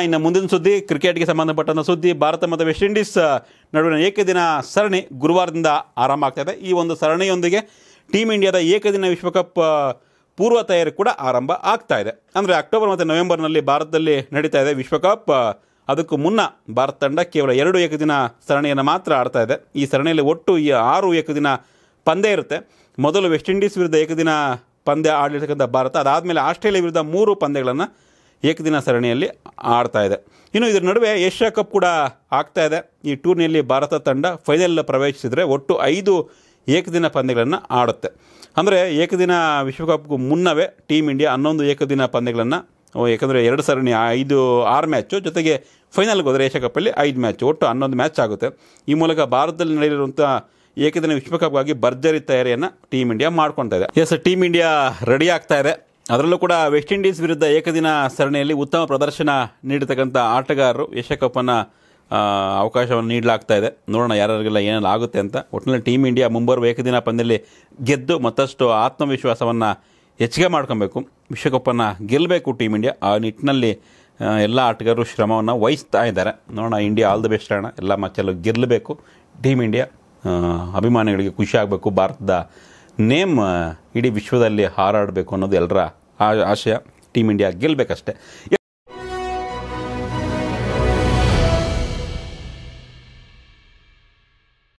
ಇನ್ನು ಮುಂದಿನ ಸುದ್ದಿ ಕ್ರಿಕೆಟ್ಗೆ ಸಂಬಂಧಪಟ್ಟಂಥ ಸುದ್ದಿ ಭಾರತ ಮತ್ತು ವೆಸ್ಟ್ ಇಂಡೀಸ್ ನಡುವಿನ ಏಕದಿನ ಸರಣಿ ಗುರುವಾರದಿಂದ ಆರಂಭ ಆಗ್ತಾ ಇದೆ ಈ ಒಂದು ಸರಣಿಯೊಂದಿಗೆ ಟೀಮ್ ಇಂಡಿಯಾದ ಏಕದಿನ ವಿಶ್ವಕಪ್ ಆ, ಪೂರ್ವ ತಯಾರಿ ಕೂಡ ಆರಂಭ ಆಗ್ತಾ ಇದೆ ಅಂದರೆ ಅಕ್ಟೋಬರ್ ಮತ್ತು ನವೆಂಬರ್ನಲ್ಲಿ ಭಾರತದಲ್ಲಿ ನಡೀತಾ ಇದೆ ವಿಶ್ವಕಪ್ ಆ, ಅದಕ್ಕೂ ಮುನ್ನ ಭಾರತ ತಂಡ ಕೇವಲ ಎರಡು ಏಕದಿನ ಸರಣಿಯನ್ನು ಮಾತ್ರ ಆಡ್ತಾ ಇದೆ ಈ ಸರಣಿಯಲ್ಲಿ ಒಟ್ಟು ಈ ಆರು ಏಕದಿನ ಪಂದ್ಯ ಇರುತ್ತೆ ಮೊದಲು ವೆಸ್ಟ್ ಇಂಡೀಸ್ ವಿರುದ್ಧ ಏಕದಿನ ಪಂದ್ಯ ಆಡಿರ್ತಕ್ಕಂಥ ಭಾರತ ಅದಾದಮೇಲೆ ಆಸ್ಟ್ರೇಲಿಯಾ ವಿರುದ್ಧ ಮೂರು ಪಂದ್ಯಗಳನ್ನು ಏಕದಿನ ಸರಣಿಯಲ್ಲಿ ಆಡ್ತಾ ಇದೆ ಇನ್ನು ಇದರ ನಡುವೆ ಏಷ್ಯಾ ಕಪ್ ಕೂಡ ಆಗ್ತಾ ಇದೆ ಈ ಟೂರ್ನಿಯಲ್ಲಿ ಭಾರತ ತಂಡ ಫೈನಲ್ ಪ್ರವೇಶಿಸಿದರೆ ಒಟ್ಟು ಐದು ಏಕದಿನ ಪಂದ್ಯಗಳನ್ನು ಆಡುತ್ತೆ ಅಂದರೆ ಏಕದಿನ ವಿಶ್ವಕಪ್ಗೂ ಮುನ್ನವೇ ಟೀಮ್ ಇಂಡಿಯಾ ಹನ್ನೊಂದು ಏಕದಿನ ಪಂದ್ಯಗಳನ್ನು ಯಾಕಂದರೆ ಎರಡು ಸರಣಿ ಐದು ಆರು ಮ್ಯಾಚು ಜೊತೆಗೆ ಫೈನಲ್ಗೆ ಹೋದರೆ ಏಷ್ಯಾ ಕಪ್ಪಲ್ಲಿ ಐದು ಮ್ಯಾಚ್ ಒಟ್ಟು ಹನ್ನೊಂದು ಮ್ಯಾಚ್ ಆಗುತ್ತೆ ಈ ಮೂಲಕ ಭಾರತದಲ್ಲಿ ನಡೆಯಲಿರುವಂಥ ಏಕದಿನ ವಿಶ್ವಕಪ್ಗಾಗಿ ಭರ್ಜರಿ ತಯಾರಿಯನ್ನು ಟೀಮ್ ಇಂಡಿಯಾ ಮಾಡ್ಕೊಳ್ತಾ ಇದೆ ಎಸ್ ಟೀಮ್ ಇಂಡಿಯಾ ರೆಡಿ ಆಗ್ತಾ ಇದೆ ಅದರಲ್ಲೂ ಕೂಡ ವೆಸ್ಟ್ ಇಂಡೀಸ್ ವಿರುದ್ಧ ಏಕದಿನ ಸರಣಿಯಲ್ಲಿ ಉತ್ತಮ ಪ್ರದರ್ಶನ ನೀಡತಕ್ಕಂಥ ಆಟಗಾರರು ಏಷ್ಯಾ ಕಪ್ಪನ್ನು ಅವಕಾಶವನ್ನು ನೀಡಲಾಗ್ತಾ ಇದೆ ನೋಡೋಣ ಯಾರಿಗೆಲ್ಲ ಏನೆಲ್ಲ ಆಗುತ್ತೆ ಅಂತ ಒಟ್ಟಿನಲ್ಲಿ ಟೀಮ್ ಇಂಡಿಯಾ ಮುಂಬರುವ ಏಕದಿನ ಪಂದ್ಯದಲ್ಲಿ ಗೆದ್ದು ಮತ್ತಷ್ಟು ಆತ್ಮವಿಶ್ವಾಸವನ್ನು ಹೆಚ್ಚಿಗೆ ಮಾಡ್ಕೊಬೇಕು ವಿಶ್ವಕಪ್ಪನ್ನು ಗೆಲ್ಲಬೇಕು ಟೀಮ್ ಇಂಡಿಯಾ ಆ ನಿಟ್ಟಿನಲ್ಲಿ ಆ, ಎಲ್ಲ ಆಟಗಾರರು ಶ್ರಮವನ್ನು ವಹಿಸ್ತಾ ಇದ್ದಾರೆ ನೋಡೋಣ ಇಂಡಿಯಾ ಆಲ್ ದ ಬೆಸ್ಟ್ ಅಣ್ಣ ಎಲ್ಲ ಮ್ಯಾಚಲ್ಲೂ ಗೆಲ್ಲಬೇಕು ಟೀಮ್ ಇಂಡಿಯಾ ಆ, ಅಭಿಮಾನಿಗಳಿಗೆ ಖುಷಿ ಆಗಬೇಕು ಭಾರತದ ನೇಮ್ ಆ, ಇಡೀ ವಿಶ್ವದಲ್ಲಿ ಹಾರಾಡಬೇಕು ಅನ್ನೋದು ಎಲ್ಲರ ಆ- ಆಶಯ ಟೀಮ್ ಇಂಡಿಯಾ ಗೆಲ್ಲಬೇಕಷ್ಟೇ